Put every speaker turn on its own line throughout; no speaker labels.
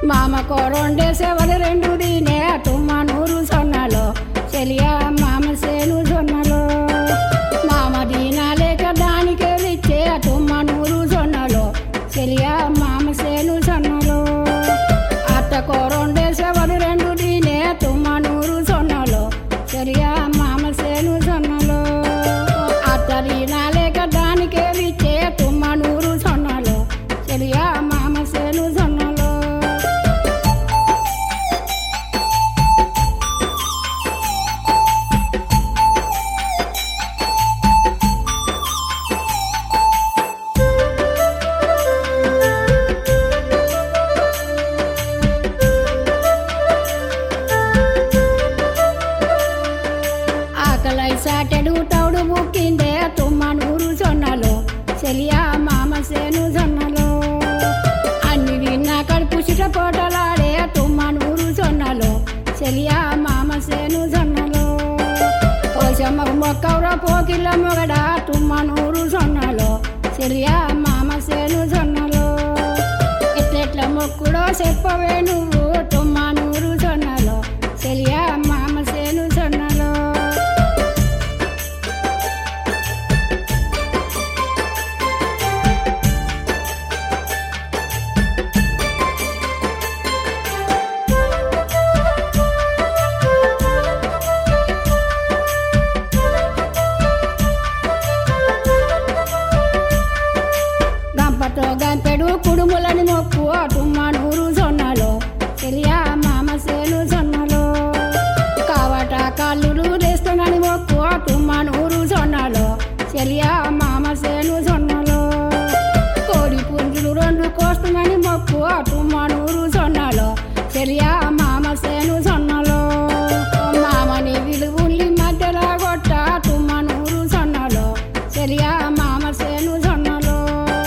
మామకు రెండే సేవలు రెండు దీనే తుమ్మ నూరు సొన్నలో చెలియా మామ సేను సొన్నలో మామ దీనా లేక దానికే ఇచ్చే తుమ్మ నూరు సొన్నలో చెలియా మామ సేను సొన్నలో అత్తకు రెండే సేవలు రెండు దీనే తుమ్మ నూరు సొన్నలో చెలియా మామ సేను సొన్నలో అత్త దీనా లేక దానికే ఇచ్చే తుమ్మ నూరు సొన్నలో చెలియా మామ సేను సొన్నలో ఆకలై సాటెడు తౌడు బుక్కిందే తుమ్మ నూరు సొన్నలో చెలియా మామ సేను సొన్నలో అన్ని విన్నా కడుపు పోటలాడే తుమ్మ నూరు సొన్నలో చెలియా మామ సేను సొన్నలో పోషమ్మ మొక్కవుర పోకిళ్ళ మొగడ తుమ్మ నూరు సొన్నలో చెలియా మామ సేను సొన్నలో ఎట్లెట్ల మొక్కుడో చెప్పవే నువ్వు తుమ్మ నూరు సొన్నలో చెలియా మామ సేను సొన్నలో గంపతో గంపెడు కుడుములని మొక్కు తుమ్మ నూరు సొన్నలో చెలియా మామ సేను సొన్నలో కావట కల్లులు తెస్తుందని మొక్కు తుమ్మ నూరు సొన్నలో చెలియా మామ సేను సొన్నలో కోడి పుంజులు రెండు కోస్తుందని మొక్కు తుమ్మ నూరు సొన్నలో చెలియా మామ సేను సొన్నలో మామని విలువుల్ని మధ్యలో కొట్ట తుమ్మ నూరు సొన్నలో చెలియా మామ సేను సొన్నలో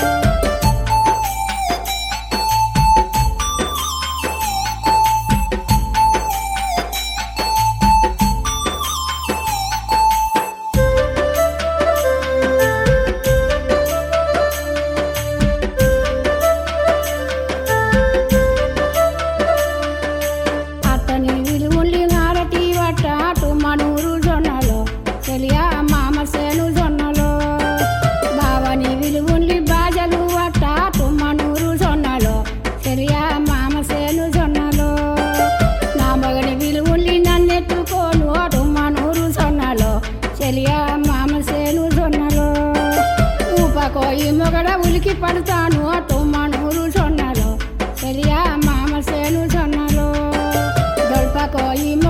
అతని విలువల్లి నారటి వట్ట తుమ్మనూరు జొన్నలో చెలియా మామ సేను జొన్నలో బావని విలువల్లి బాజలు వట్ట తుమ్మనూరు జొన్నలో చెలియా మామ సేను జొన్నలో నా మగని విలువల్లి నన్నెత్తుకోను తుమ్మనూరు జొన్నలో చెలియా మామ సేను జొన్నలో ఊపకోయి మొగడ ఉలికి పడతాను తుమ్మనూరు జొన్నలో చెలియా మామ సేను జొన్నలో దొల్పకోయి